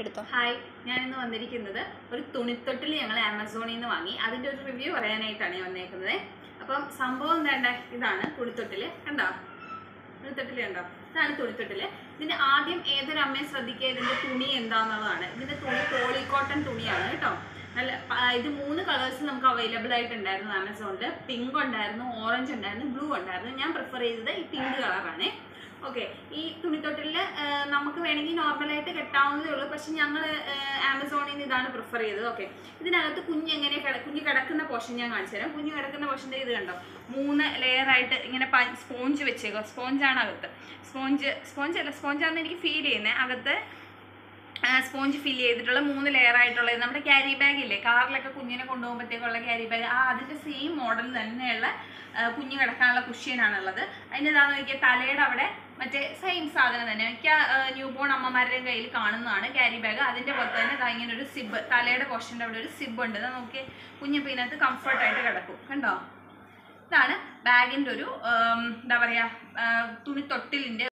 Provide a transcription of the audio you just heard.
എടുത്തോ ഹായ് ഞാനിന്ന് വന്നിരിക്കുന്നത് ഒരു തുണിത്തൊട്ടിൽ ഞങ്ങൾ ആമസോണിൽ നിന്ന് വാങ്ങി അതിൻ്റെ ഒരു റിവ്യൂ പറയാനായിട്ടാണ് ഞാൻ വന്നേക്കുന്നത് അപ്പം സംഭവം വേണ്ട ഇതാണ് തുണിത്തൊട്ടിൽ കണ്ടോ തുണിത്തൊട്ടിൽ കണ്ടോ ഇതാണ് തുണിത്തൊട്ടിൽ ഇതിന് ആദ്യം ഏതൊരു അമ്മയും ശ്രദ്ധിക്കുക ഇതിൻ്റെ തുണി എന്താണെന്നുള്ളതാണ് ഇതിൻ്റെ തുണി പോളിക്കോട്ടൺ തുണിയാണ് കേട്ടോ നല്ല പ- ഇത് മൂന്ന് കളേഴ്സ് നമുക്ക് അവൈലബിൾ ആയിട്ടുണ്ടായിരുന്നു ആമസോണിൽ പിങ്ക് ഉണ്ടായിരുന്നു ഓറഞ്ച് ഉണ്ടായിരുന്നു ബ്ലൂ ഉണ്ടായിരുന്നു ഞാൻ പ്രിഫർ ചെയ്തത് ഈ പിങ്ക് കളറാണ് ഓക്കെ ഈ തുണിത്തൊട്ടിൽ നമുക്ക് വേണമെങ്കിൽ നോർമലായിട്ട് കെട്ടാവുന്നതേ ഉള്ളൂ പക്ഷെ ഞങ്ങൾ ആമസോണിൽ നിന്ന് ഇതാണ് പ്രിഫർ ചെയ്തത് ഓക്കെ ഇതിനകത്ത് കുഞ്ഞ് എങ്ങനെ കിട കുഞ്ഞ് കിടക്കുന്ന പോർഷൻ ഞാൻ കാണിച്ചു തരാം കുഞ്ഞ് കിടക്കുന്ന പോർഷൻ്റെ ഇത് കണ്ടോ മൂന്ന് ലെയർ ആയിട്ട് ഇങ്ങനെ സ്പോഞ്ച് വെച്ചേക്കുക സ്പോഞ്ചാണ് അകത്ത് സ്പോഞ്ച് സ്പോഞ്ച് അല്ല സ്പോഞ്ചാണെന്ന് എനിക്ക് ഫീൽ ചെയ്യുന്നത് അകത്ത് സ്പോഞ്ച് ഫില്ല് ചെയ്തിട്ടുള്ള മൂന്ന് ലെയർ ആയിട്ടുള്ളത് നമ്മുടെ ക്യാരി ബാഗ് ഇല്ലേ കാറിലൊക്കെ കുഞ്ഞിനെ കൊണ്ടുപോകുമ്പോഴത്തേക്കുള്ള ക്യാരി ബാഗ് ആ അതിൻ്റെ സെയിം മോഡൽ തന്നെയുള്ള ആ, കുഞ്ഞ് കിടക്കാനുള്ള കുഷ്യനാണുള്ളത് അതിൻ്റെ ഇതാന്ന് നോക്കിയാൽ തലയുടെ അവിടെ മറ്റേ സെയിം സാധനം തന്നെ മിക്ക ന്യൂ ബോൺ അമ്മമാരുടെയും കയ്യിൽ കാണുന്നതാണ് ക്യാരി ബാഗ് അതിൻ്റെ പുറത്ത് തന്നെ ദാ ഇങ്ങനെ ഒരു സിബ് തലയുടെ പോർഷൻ്റെ അവിടെ ഒരു സിബ് ഉണ്ട് ഇത് നോക്കി കുഞ്ഞിപ്പോൾ ഇതിനകത്ത് കംഫർട്ടായിട്ട് കിടക്കും കണ്ടോ ഇതാണ് ബാഗിൻ്റെ ഒരു ആം, എന്താ പറയുക തുണി തൊട്ടിലിൻ്റെ